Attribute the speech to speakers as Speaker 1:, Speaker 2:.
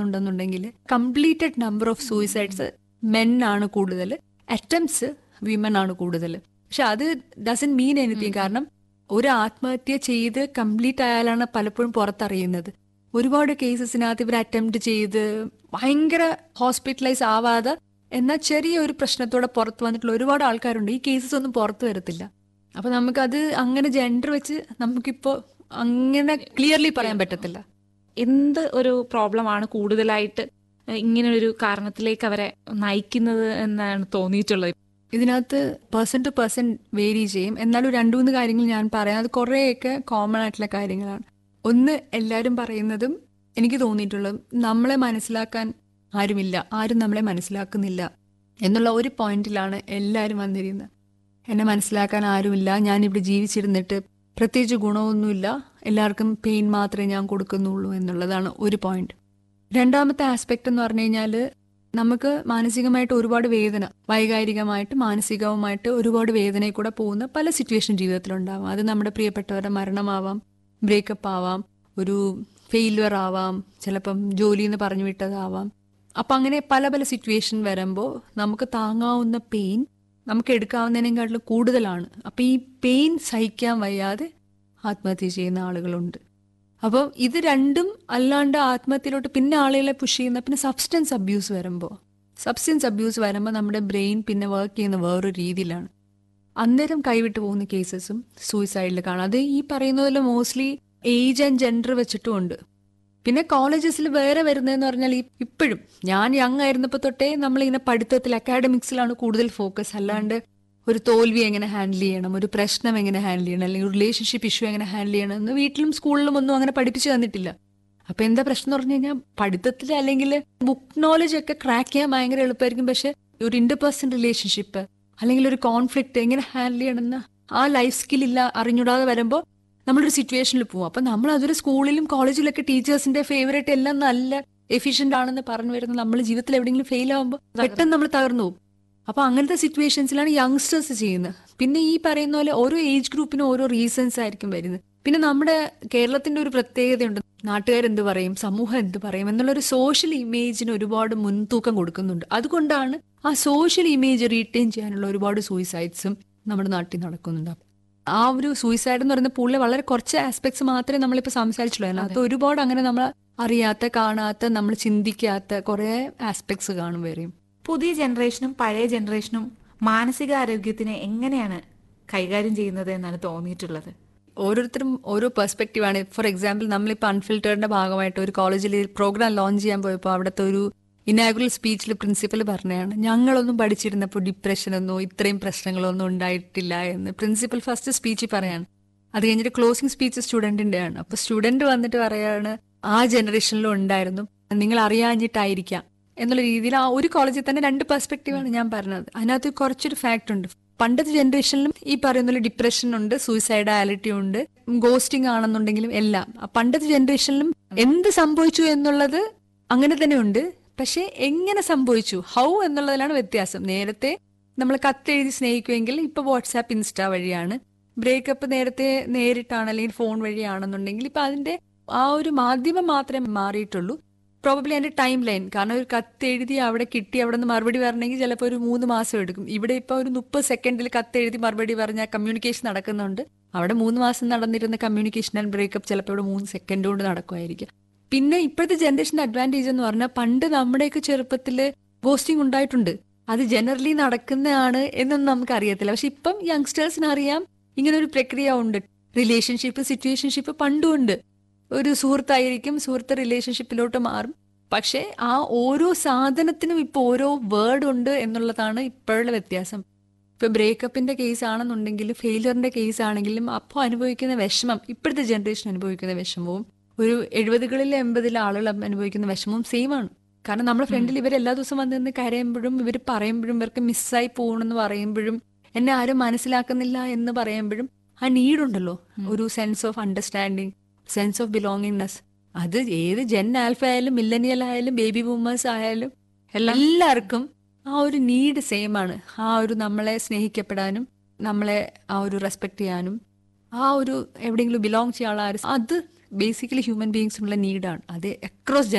Speaker 1: ഉണ്ടെന്നുണ്ടെങ്കിൽ completed number of suicides men ആണ് കൂടുതൽ അറ്റംപ്റ്റ്സ് വിമൻ ആണ് കൂടുതൽ പക്ഷെ അത് ഡസൻ മീൻ എനിത്തിങ് കാരണം ഒരു ആത്മഹത്യ ചെയ്ത് കംപ്ലീറ്റ് ആയാലാണ് പലപ്പോഴും പുറത്തറിയുന്നത് ഒരുപാട് കേസസിനകത്ത് ഇവർ അറ്റംപ്റ്റ് ചെയ്ത് ഭയങ്കര ഹോസ്പിറ്റലൈസ് ആവാതെ എന്നാൽ ചെറിയ ഒരു പ്രശ്നത്തോടെ പുറത്ത് വന്നിട്ടുള്ള ഒരുപാട് ആൾക്കാരുണ്ട് ഈ കേസസ് ഒന്നും പുറത്ത് വരത്തില്ല അപ്പൊ നമുക്കത് അങ്ങനെ ജെൻഡർ വെച്ച് നമുക്കിപ്പോ അങ്ങനെ ക്ലിയർലി പറയാൻ പറ്റത്തില്ല
Speaker 2: എന്ത് ഒരു പ്രോബ്ലമാണ് കൂടുതലായിട്ട് ഇങ്ങനെ ഒരു കാരണത്തിലേക്ക് അവരെ നയിക്കുന്നത് എന്നാണ് തോന്നിയിട്ടുള്ളത്
Speaker 1: ഇതിനകത്ത് പേഴ്സൺ ടു പേഴ്സൺ വേരി ചെയ്യും എന്നാലും രണ്ടു മൂന്ന് കാര്യങ്ങൾ ഞാൻ പറയാം അത് കുറേയൊക്കെ കോമൺ ആയിട്ടുള്ള കാര്യങ്ങളാണ് ഒന്ന് എല്ലാവരും പറയുന്നതും എനിക്ക് തോന്നിയിട്ടുള്ളത് നമ്മളെ മനസ്സിലാക്കാൻ ആരുമില്ല ആരും നമ്മളെ മനസ്സിലാക്കുന്നില്ല എന്നുള്ള ഒരു പോയിന്റിലാണ് എല്ലാവരും വന്നിരുന്നത് എന്നെ മനസ്സിലാക്കാൻ ആരുമില്ല ഞാനിവിടെ ജീവിച്ചിരുന്നിട്ട് പ്രത്യേകിച്ച് ഗുണമൊന്നുമില്ല എല്ലാവർക്കും പെയിൻ മാത്രമേ ഞാൻ കൊടുക്കുന്നുള്ളൂ എന്നുള്ളതാണ് ഒരു പോയിന്റ് രണ്ടാമത്തെ ആസ്പെക്ട് എന്ന് പറഞ്ഞു കഴിഞ്ഞാൽ നമുക്ക് മാനസികമായിട്ട് ഒരുപാട് വേദന വൈകാരികമായിട്ട് മാനസികവുമായിട്ട് ഒരുപാട് വേദനയിൽ കൂടെ പോകുന്ന പല സിറ്റുവേഷൻ ജീവിതത്തിലുണ്ടാവാം അത് നമ്മുടെ പ്രിയപ്പെട്ടവരുടെ മരണമാവാം ബ്രേക്കപ്പ് ആവാം ഒരു ഫെയിലുവർ ആവാം ചിലപ്പം ജോലിയിൽ നിന്ന് പറഞ്ഞു വിട്ടതാവാം അപ്പം അങ്ങനെ പല പല സിറ്റുവേഷൻ വരുമ്പോൾ നമുക്ക് താങ്ങാവുന്ന പെയിൻ നമുക്ക് എടുക്കാവുന്നതിനേക്കാട്ടിലും കൂടുതലാണ് അപ്പം ഈ പെയിൻ സഹിക്കാൻ വയ്യാതെ ആത്മഹത്യ ചെയ്യുന്ന ആളുകളുണ്ട് അപ്പോൾ ഇത് രണ്ടും അല്ലാണ്ട് ആത്മഹത്യയിലോട്ട് പിന്നെ ആളുകളെ പുഷ് ചെയ്യുന്ന പിന്നെ സബ്സ്റ്റൻസ് അബ്യൂസ് വരുമ്പോൾ സബ്സ്റ്റൻസ് അബ്യൂസ് വരുമ്പോൾ നമ്മുടെ ബ്രെയിൻ പിന്നെ വർക്ക് ചെയ്യുന്ന വേറൊരു രീതിയിലാണ് അന്നേരം കൈവിട്ട് പോകുന്ന കേസസും സൂയിസൈഡിൽ കാണാം അത് ഈ പറയുന്ന പോലെ മോസ്റ്റ്ലി ഏജ് ആൻഡ് ജെൻഡർ വെച്ചിട്ടും ഉണ്ട് പിന്നെ കോളേജസിൽ വേറെ വരുന്നതെന്ന് പറഞ്ഞാൽ ഈ ഇപ്പോഴും ഞാൻ യങ് ആയിരുന്നപ്പോൾ തൊട്ടേ നമ്മളിങ്ങനെ പഠിത്തത്തിൽ അക്കാഡമിക്സിലാണ് കൂടുതൽ ഫോക്കസ് അല്ലാണ്ട് ഒരു തോൽവി എങ്ങനെ ഹാൻഡിൽ ചെയ്യണം ഒരു പ്രശ്നം എങ്ങനെ ഹാൻഡിൽ ചെയ്യണം അല്ലെങ്കിൽ ഒരു റിലേഷൻഷിപ്പ് ഇഷ്യൂ എങ്ങനെ ഹാൻഡിൽ ചെയ്യണം എന്ന് വീട്ടിലും സ്കൂളിലും ഒന്നും അങ്ങനെ പഠിപ്പിച്ചു തന്നിട്ടില്ല അപ്പൊ എന്താ പ്രശ്നം എന്ന് പറഞ്ഞു കഴിഞ്ഞാൽ പഠിത്തത്തിൽ അല്ലെങ്കിൽ ബുക്ക് നോളജ് ഒക്കെ ക്രാക്ക് ചെയ്യാൻ ഭയങ്കര എളുപ്പമായിരിക്കും പക്ഷെ ഒരു ഇന്റർപേഴ്സണൽ റിലേഷൻഷിപ്പ് അല്ലെങ്കിൽ ഒരു കോൺഫ്ലിക്റ്റ് എങ്ങനെ ഹാൻഡിൽ ചെയ്യണമെന്ന് ആ ലൈഫ് സ്കിൽ ഇല്ല അറിഞ്ഞൂടാതെ വരുമ്പോൾ നമ്മളൊരു സിറ്റുവേഷനിൽ പോകും അപ്പൊ നമ്മൾ അതൊരു സ്കൂളിലും കോളേജിലൊക്കെ ടീച്ചേഴ്സിന്റെ ഫേവറേറ്റ് എല്ലാം നല്ല എഫിഷ്യന്റ് ആണെന്ന് പറഞ്ഞു വരുന്ന നമ്മൾ ജീവിതത്തിൽ എവിടെയെങ്കിലും ഫെയിൽ ആകുമ്പോൾ പെട്ടെന്ന് നമ്മൾ തകർന്നു പോകും അപ്പൊ അങ്ങനത്തെ സിറ്റുവേഷൻസിലാണ് യങ്സ്റ്റേഴ്സ് ചെയ്യുന്നത് പിന്നെ ഈ പറയുന്ന പോലെ ഓരോ ഏജ് ഗ്രൂപ്പിനും ഓരോ റീസൺസ് ആയിരിക്കും വരുന്നത് പിന്നെ നമ്മുടെ കേരളത്തിന്റെ ഒരു പ്രത്യേകതയുണ്ട് നാട്ടുകാരെന്ത് പറയും സമൂഹം എന്ത് പറയും എന്നുള്ള ഒരു സോഷ്യൽ ഇമേജിന് ഒരുപാട് മുൻതൂക്കം കൊടുക്കുന്നുണ്ട് അതുകൊണ്ടാണ് ആ സോഷ്യൽ ഇമേജ് റീറ്റെയിൻ ചെയ്യാനുള്ള ഒരുപാട് സൂയിസൈഡ്സും നമ്മുടെ നാട്ടിൽ നടക്കുന്നുണ്ട് ആ ഒരു സൂയിസൈഡ് എന്ന് പറയുന്ന പൂളിലെ വളരെ കുറച്ച് ആസ്പെക്ട്സ് മാത്രമേ നമ്മളിപ്പോൾ സംസാരിച്ചുള്ളൂ അതിനകത്ത് ഒരുപാട് അങ്ങനെ നമ്മൾ അറിയാത്ത കാണാത്ത നമ്മൾ ചിന്തിക്കാത്ത കുറെ ആസ്പെക്ട്സ് കാണും വേറെയും
Speaker 2: പുതിയ ജനറേഷനും പഴയ ജനറേഷനും മാനസികാരോഗ്യത്തിനെ എങ്ങനെയാണ് കൈകാര്യം ചെയ്യുന്നത് എന്നാണ് തോന്നിയിട്ടുള്ളത്
Speaker 1: ഓരോരുത്തരും ഓരോ പെർസ്പെക്റ്റീവാണ് ഫോർ എക്സാമ്പിൾ നമ്മളിപ്പോൾ അൺഫിൽറ്റേഡിന്റെ ഭാഗമായിട്ട് ഒരു കോളേജിൽ പ്രോഗ്രാം ലോഞ്ച് ചെയ്യാൻ പോയപ്പോൾ അവിടുത്തെ ഒരു ഇനാഗുറൽ സ്പീച്ചിൽ പ്രിൻസിപ്പൽ പറഞ്ഞതാണ് ഞങ്ങളൊന്നും പഠിച്ചിരുന്നപ്പോൾ ഡിപ്രഷനൊന്നോ ഇത്രയും പ്രശ്നങ്ങളൊന്നും ഉണ്ടായിട്ടില്ല എന്ന് പ്രിൻസിപ്പൽ ഫസ്റ്റ് സ്പീച്ചിൽ പറയാണ് അത് കഴിഞ്ഞിട്ട് ക്ലോസിംഗ് സ്പീച്ച് സ്റ്റുഡന്റിന്റെ ആണ് അപ്പൊ സ്റ്റുഡന്റ് വന്നിട്ട് പറയാണ് ആ ജനറേഷനിലും ഉണ്ടായിരുന്നു നിങ്ങൾ അറിയാഞ്ഞിട്ടായിരിക്കാം എന്നുള്ള രീതിയിൽ ആ ഒരു കോളേജിൽ തന്നെ രണ്ട് പെർസ്പെക്റ്റീവാണ് ഞാൻ പറഞ്ഞത് അതിനകത്ത് കുറച്ചൊരു ഫാക്ട് ഉണ്ട് പണ്ടത്തെ ജനറേഷനിലും ഈ പറയുന്ന പോലെ ഡിപ്രഷൻ ഉണ്ട് സൂയിസൈഡാലിറ്റി ഉണ്ട് ഗോസ്റ്റിംഗ് ആണെന്നുണ്ടെങ്കിലും എല്ലാം ആ പണ്ടത്തെ ജനറേഷനിലും എന്ത് സംഭവിച്ചു എന്നുള്ളത് അങ്ങനെ തന്നെ ഉണ്ട് പക്ഷെ എങ്ങനെ സംഭവിച്ചു ഹൗ എന്നുള്ളതിലാണ് വ്യത്യാസം നേരത്തെ നമ്മൾ കത്തെഴുതി സ്നേഹിക്കുമെങ്കിൽ ഇപ്പൊ വാട്സാപ്പ് ഇൻസ്റ്റാ വഴിയാണ് ബ്രേക്കപ്പ് നേരത്തെ നേരിട്ടാണ് അല്ലെങ്കിൽ ഫോൺ വഴിയാണെന്നുണ്ടെങ്കിൽ ഇപ്പൊ അതിന്റെ ആ ഒരു മാധ്യമം മാത്രമേ മാറിയിട്ടുള്ളൂ പ്രോബബ്ലി അതിന്റെ ടൈം ലൈൻ കാരണം ഒരു കത്ത് എഴുതി അവിടെ കിട്ടി അവിടെ നിന്ന് മറുപടി വരണമെങ്കിൽ ചിലപ്പോൾ ഒരു മൂന്ന് മാസം എടുക്കും ഇവിടെ ഇപ്പൊ ഒരു മുപ്പത് സെക്കൻഡിൽ കത്ത് എഴുതി മറുപടി പറഞ്ഞാൽ കമ്മ്യൂണിക്കേഷൻ നടക്കുന്നുണ്ട് അവിടെ മൂന്ന് മാസം നടന്നിരുന്ന കമ്മ്യൂണിക്കേഷൻ ആൻഡ് ബ്രേക്കപ്പ് ചിലപ്പോൾ ഇവിടെ മൂന്ന് സെക്കൻഡ് കൊണ്ട് നടക്കുമായിരിക്കും പിന്നെ ഇപ്പോഴത്തെ ജനറേഷന്റെ അഡ്വാൻറ്റേജ് എന്ന് പറഞ്ഞാൽ പണ്ട് നമ്മുടെയൊക്കെ ചെറുപ്പത്തില് ഗോസ്റ്റിംഗ് ഉണ്ടായിട്ടുണ്ട് അത് ജനറലി നടക്കുന്നതാണ് എന്നൊന്നും നമുക്ക് അറിയത്തില്ല പക്ഷെ ഇപ്പം യങ്സ്റ്റേഴ്സിന് അറിയാം ഇങ്ങനെ ഒരു പ്രക്രിയ ഉണ്ട് റിലേഷൻഷിപ്പ് സിറ്റുവേഷൻഷിപ്പ് പണ്ടും ഉണ്ട് ഒരു സുഹൃത്തായിരിക്കും സുഹൃത്ത് റിലേഷൻഷിപ്പിലോട്ട് മാറും പക്ഷേ ആ ഓരോ സാധനത്തിനും ഇപ്പോൾ ഓരോ വേർഡ് ഉണ്ട് എന്നുള്ളതാണ് ഇപ്പോഴുള്ള വ്യത്യാസം ഇപ്പൊ ബ്രേക്കപ്പിന്റെ കേസ് ആണെന്നുണ്ടെങ്കിൽ ഫെയിലിയറിന്റെ കേസ് ആണെങ്കിലും അപ്പോൾ അനുഭവിക്കുന്ന വിഷമം ഇപ്പോഴത്തെ ജനറേഷൻ അനുഭവിക്കുന്ന വിഷമവും ഒരു എഴുപതുകളിലെ എൺപതിലെ ആളുകൾ അനുഭവിക്കുന്ന വിഷമവും സെയിം ആണ് കാരണം നമ്മുടെ ഫ്രണ്ടിൽ ഇവർ എല്ലാ ദിവസവും വന്ന് നിന്ന് കരയുമ്പോഴും ഇവർ പറയുമ്പോഴും ഇവർക്ക് മിസ്സായി പോകണമെന്ന് പറയുമ്പോഴും എന്നെ ആരും മനസ്സിലാക്കുന്നില്ല എന്ന് പറയുമ്പോഴും ആ നീഡുണ്ടല്ലോ ഒരു sense of understanding sense of belongingness അത് ഏത് ജെൻ ആൽഫ ആയാലും മില്ലനിയൽ ആയാലും ബേബി ബൂമേഴ്സ് ആയാലും എല്ലാവർക്കും ആ ഒരു നീഡ് സെയിം ആണ് ആ ഒരു നമ്മളെ സ്നേഹിക്കപ്പെടാനും നമ്മളെ ആ ഒരു റെസ്പെക്ട് ചെയ്യാനും ആ ഒരു എവിടെയെങ്കിലും ബിലോങ് ചെയ്യാനുള്ള ആ ഒരു അത് ബേസിക്കലി ഹ്യൂമൻ ബീങ്സിനുള്ള നീഡാണ് അത് അക്രോസ്